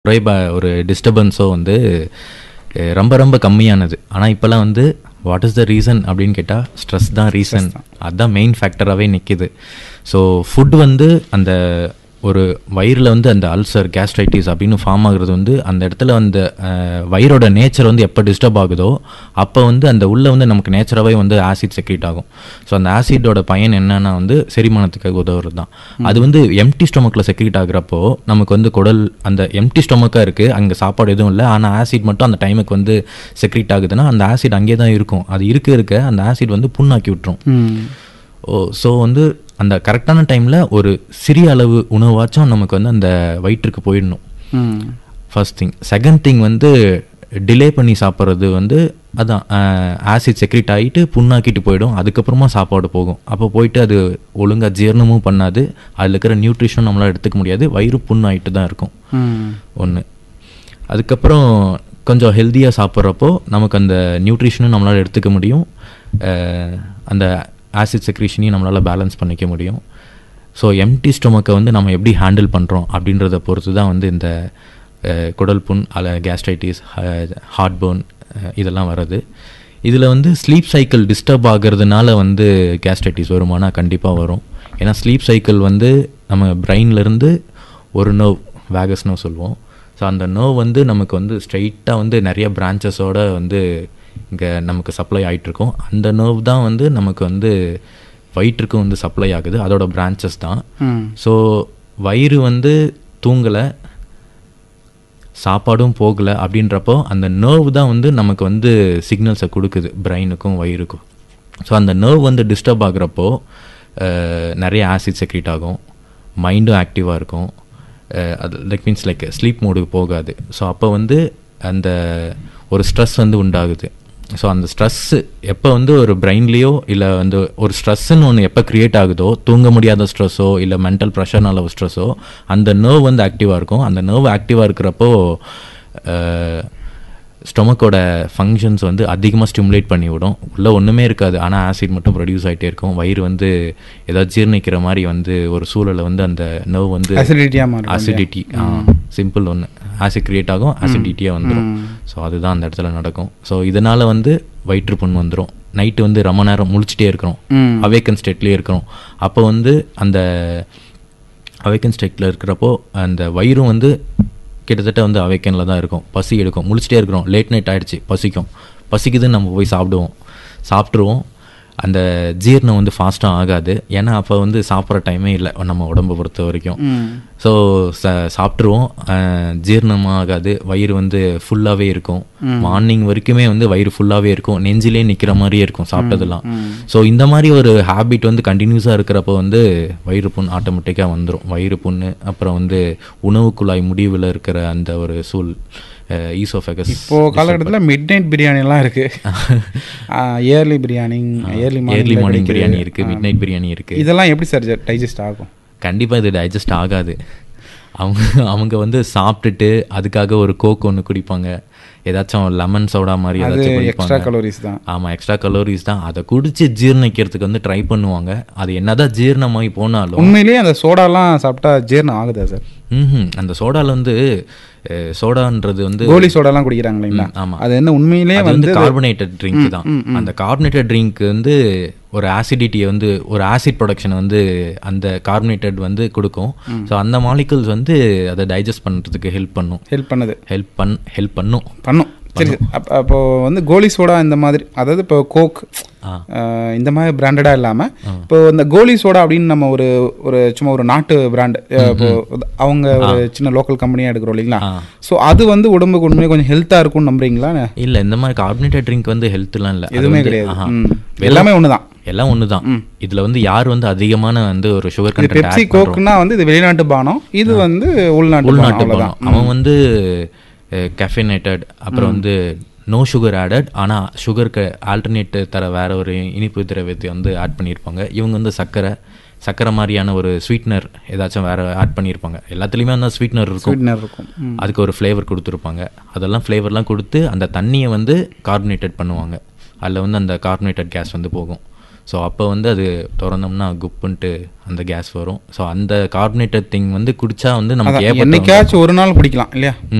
குறைப ஒரு டிஸ்டர்பன்ஸோ வந்து அஹ், ரொம்ப ரொம்ப கம்மியானது ஆனால் இப்போல்லாம் வந்து வாட் இஸ் த ரீசன் அப்படின்னு கேட்டால் ஸ்ட்ரெஸ் தான் ரீசன் அதுதான் மெயின் ஃபேக்டராகவே நிற்கிது ஸோ ஃபுட் வந்து அந்த ஒரு வயிறில் வந்து அந்த அல்சர் கேஸ்ட்ரைட்டிஸ் அப்படின்னு ஃபார்ம் ஆகுறது வந்து அந்த இடத்துல அந்த அஹ், வயிறோட நேச்சர் வந்து எப்போ டிஸ்டர்ப் ஆகுதோ அப்போ வந்து அந்த உள்ளே வந்து நமக்கு நேச்சராகவே வந்து ஆசிட் செக்ரீட் ஆகும் ஸோ அந்த ஆசிடோட பயன் என்னன்னா வந்து செரிமானத்துக்கு உதவுறது தான் அது வந்து எம்டி ஸ்டொமக்கில் செக்ரீட் ஆகுறப்போ நமக்கு வந்து குடல் அந்த எம்டி ஸ்டொமக்காக இருக்குது அங்கே சாப்பாடு எதுவும் இல்லை ஆனால் ஆசிட் மட்டும் அந்த டைமுக்கு வந்து செக்ரீட் ஆகுதுன்னா அந்த ஆசிட் அங்கே தான் இருக்கும் அது இருக்க இருக்க அந்த ஆசிட் வந்து புண்ணாக்கி விட்டுரும் ம் ஓ ஸோ வந்து அந்த கரெக்டான டைமில் ஒரு சிறிய அளவு உணவாச்சும் நமக்கு வந்து அந்த வயிற்றுக்கு போயிடணும் ம் ஃபர்ஸ்ட் திங் செகண்ட் திங் வந்து டிலே பண்ணி சாப்பிட்றது வந்து அதான் ஆசிட் செக்ரேட் ஆகிட்டு புண்ணாக்கிட்டு போயிடும் அதுக்கப்புறமா சாப்பாடு போகும் அப்போ போயிட்டு அது ஒழுங்காக ஜீரணமும் பண்ணாது அதில் இருக்கிற நியூட்ரிஷனும் நம்மளால் எடுத்துக்க முடியாது வயிறு புண்ணாயிட்டு தான் இருக்கும் ம் ஒன்று அதுக்கப்புறம் கொஞ்சம் ஹெல்த்தியாக சாப்பிட்றப்போ நமக்கு அந்த நியூட்ரிஷனும் நம்மளால் எடுத்துக்க முடியும் அஹ், அந்த ஆசிட் செக்ரீஷனையும் நம்மளால் பேலன்ஸ் பண்ணிக்க முடியும் ஸோ எம்டி ஸ்டொமக்கை வந்து நம்ம எப்படி ஹேண்டில் பண்ணுறோம் அப்படின்றத பொறுத்து தான் வந்து இந்த அஹ், குடல் புண் அல்ல கேஸ்ட்ரைட்டிஸ் ஹார்ட் பர்ன் இதெல்லாம் வருது இதில் வந்து ஸ்லீப் சைக்கிள் டிஸ்டர்ப் ஆகிறதுனால வந்து கேஸ்ட்ரைட்டிஸ் வருமானா கண்டிப்பாக வரும் ஏன்னா ஸ்லீப் சைக்கிள் வந்து நம்ம பிரெயின்லேருந்து ஒரு நர்வ் வேகஸ் நர்வ் சொல்லுவோம் ஸோ அந்த நர்வ் வந்து நமக்கு வந்து ஸ்ட்ரைட்டாக வந்து நிறைய பிரான்ச்சஸோட வந்து இங்கே நமக்கு சப்ளை ஆகிட்டுருக்கோம் அந்த நர்வ் தான் வந்து நமக்கு வந்து வயிற்றுக்கும் வந்து சப்ளை ஆகுது அதோட பிரான்ச்சஸ் தான் ம் ஸோ வயிறு வந்து தூங்கலை சாப்பாடும் போகலை அப்படின்றப்போ அந்த நர்வ் தான் வந்து நமக்கு வந்து சிக்னல்ஸை கொடுக்குது பிரெயினுக்கும் வயிறுக்கும் ஸோ அந்த நர்வ் வந்து டிஸ்டர்ப் ஆகுறப்போ அஹ், நிறைய ஆசிட் செக்ரீட் ஆகும் மைண்டும் ஆக்டிவாக இருக்கும் அஹ், அது லைக் மீன்ஸ் லைக் ஸ்லீப் மோடுக்கு போகாது ஸோ அப்போ வந்து அந்த ஒரு ஸ்ட்ரெஸ் வந்து உண்டாகுது ஸோ அந்த ஸ்ட்ரெஸ்ஸு எப்போ வந்து ஒரு பிரெயின்லேயோ இல்லை வந்து ஒரு ஸ்ட்ரெஸ்ஸுன்னு ஒன்று எப்போ க்ரியேட் ஆகுதோ தூங்க முடியாத ஸ்ட்ரெஸ்ஸோ இல்லை மென்டல் ப்ரெஷர்னால ஒரு ஸ்ட்ரெஸ்ஸோ அந்த நர்வ் வந்து ஆக்டிவாக இருக்கும் அந்த நர்வ் ஆக்டிவாக இருக்கிறப்போ ஸ்டொமக்கோட ஃபங்க்ஷன்ஸ் வந்து அதிகமாக ஸ்டிமுலேட் பண்ணி விடும் உள்ளே ஒன்றுமே இருக்காது ஆனால் ஆசிட் மட்டும் ப்ரொடியூஸ் ஆகிட்டே இருக்கும் வயிறு வந்து ஏதாவது ஜீர்ணிக்கிற மாதிரி வந்து ஒரு சூழலை வந்து அந்த நர்வ் வந்து அசிடிட்டியாக மாறும் அசிடிட்டி சிம்பிள் ஒன்று ஆசிட் கிரியேட் ஆகும் அசிடிட்டியாக வந்துடும் ஸோ அதுதான் அந்த இடத்துல நடக்கும் ஸோ இதனால் வந்து வயிற்றுப்புண் வந்துடும் நைட்டு வந்து ரொம்ப நேரம் முழிச்சிட்டே இருக்கிறோம் ம் அவேக்கன் ஸ்டேட்லேயே இருக்கிறோம் அப்போ வந்து அந்த அவேக்கன் ஸ்டேட்டில் இருக்கிறப்போ அந்த வயிறும் வந்து கிட்டத்தட்ட வந்து அவேக்கனில் தான் இருக்கும் பசி எடுக்கும் முழிச்சிட்டே இருக்கிறோம் லேட் நைட் ஆயிடுச்சு பசிக்கும் பசிக்குதுன்னு நம்ம போய் சாப்பிடுவோம் சாப்பிட்ருவோம் அந்த ஜீரணம் வந்து ஃபாஸ்ட்டாக ஆகாது ஏன்னா அப்போ வந்து சாப்பிட்ற டைமே இல்லை நம்ம உடம்பை பொறுத்த வரைக்கும் ம் ஸோ சாப்பிட்ருவோம் அஹ், ஜீரணமும் ஆகாது வயிறு வந்து ஃபுல்லாகவே இருக்கும் மார்னிங் வரைக்குமே வந்து வயிறு ஃபுல்லாகவே இருக்கும் நெஞ்சிலே நிற்கிற மாதிரியே இருக்கும் சாப்பிட்டதெல்லாம் ஸோ இந்த மாதிரி ஒரு ஹேபிட் வந்து கண்டினியூஸாக இருக்கிறப்போ வந்து வயிறு புண் ஆட்டோமேட்டிக்காக வந்துடும் வயிறு புண்ணு அப்புறம் வந்து உணவு குழாய் முடிவில் இருக்கிற அந்த ஒரு சூழ் ஈசோஃபெகஸ் இப்போ காலகட்டத்தில் மிட் நைட் பிரியாணிலாம் இருக்கு early biryani early early morning biryani இருக்குது மிட் நைட் பிரியாணி இருக்குது இதெல்லாம் எப்படி சார் டைஜஸ்ட் ஆகும் கண்டிப்பாக இது டைஜஸ்ட் ஆகாது அவங்க அவங்க வந்து சாப்பிட்டுட்டு அதுக்காக ஒரு கோக் ஒன்று குடிப்பாங்க ஏதாச்சும் லெமன் சோடா மாதிரி அது ஏதாச்சும் எக்ஸ்ட்ரா குடிப்பாங்க கலோரிஸ் தான் ஆமாம் எக்ஸ்ட்ரா கலோரிஸ் தான் அதை குடிச்சு ஜீரணிக்கிறதுக்கு வந்து ட்ரை பண்ணுவாங்க அது என்னதான் ஜீரணமாகி போனாலும் உண்மையிலேயே அந்த சோடாலாம் சாப்பிட்டா ஜீரணம் ஆகுதா சார் ம்ஹும். அந்த சோடால வந்து அஹ், சோடான்றது வந்து கோலி சோடாலாம் குடிக்கிறாங்க இல்லைங்களா ஆமா அது என்ன உண்மையிலேயே அது வந்து வந்து கார்பனேட்டட் ட்ரிங்க் தான் அந்த கார்பனேட்டட் ட்ரிங்க் வந்து ஒரு ஆசிடிட்டியை வந்து ஒரு ஆசிட் ப்ரொடக்ஷன் வந்து அந்த கார்பனேட்டட் வந்து கொடுக்கும் ஸோ அந்த மாலிகுல்ஸ் வந்து அதை டைஜஸ்ட் பண்ணுறதுக்கு ஹெல்ப் பண்ணும் ஹெல்ப் பண்ணுது ஹெல்ப் பண் ஹெல்ப் பண்ணும் பண்ணும் சரி அப்ப அப்போ வந்து கோலி சோடா இந்த மாதிரி அதாவது இப்போ கோக் ஆ. அஹ், இந்த மாதிரி பிராண்டடாக இல்லாமல் இப்போ இந்த கோலி சோடா அப்படின்னு நம்ம ஒரு ஒரு சும்மா ஒரு நாட்டு பிராண்டு இப்போ அவங்க ஒரு சின்ன லோக்கல் கம்பெனியாக எடுக்கிறோம் இல்லைங்களா ஆ. ஸோ அது வந்து உடம்புக்கு உண்மையாக கொஞ்சம் ஹெல்த்தாக இருக்கும்னு நம்புறீங்களா இல்லை இந்த மாதிரி கார்பனேட்டட் ட்ரிங்க் வந்து ஹெல்த்லாம் இல்லை எதுவுமே கிடையாது ம். எல்லாமே ஒன்று தான் எல்லாம் ஒன்று தான் இதில் வந்து யார் வந்து அதிகமான வந்து ஒரு சுகர் இது கண்டென்ட் பெப்சி கோக்குன்னா வந்து இது வெளிநாட்டு பானம் இது வந்து உள்நாட்டு பானம் உள்நாட்டு அவ்வளோதான் பானம் அவன் வந்து கெஃபினேட்டட் அப்புறம் வந்து நோ சுகர் ஆடட் ஆனால் சுகருக்கு ஆல்டர்னேட் தர வேற ஒரு இனிப்பு திரவியத்தை வந்து ஆட் பண்ணியிருப்பாங்க இவங்க வந்து சர்க்கரை சர்க்கரை மாதிரியான ஒரு ஸ்வீட்னர் ஏதாச்சும் வேற ஆட் பண்ணியிருப்பாங்க எல்லாத்துலேயுமே வந்து ஸ்வீட்னர் இருக்கும் ஸ்வீட்னர் இருக்கும் ம். அதுக்கு ஒரு ஃப்ளேவர் கொடுத்துருப்பாங்க அதெல்லாம் ஃப்ளேவர்லாம் கொடுத்து அந்த தண்ணியை வந்து கார்பனேட்டட் பண்ணுவாங்க அதில் வந்து அந்த கார்பனேட்டட் கேஸ் வந்து போகும் ஸோ அப்போ வந்து அது திறந்தோம்னா குப்புன்ட்டு அந்த கேஸ் வரும் ஸோ அந்த கார்பனேட்டட் திங் வந்து குடிச்சா வந்து நமக்கு அதான், ஏற்பட்ட என்னைக்காச்சும் ஒரு நாள் குடிக்கலாம் இல்லையா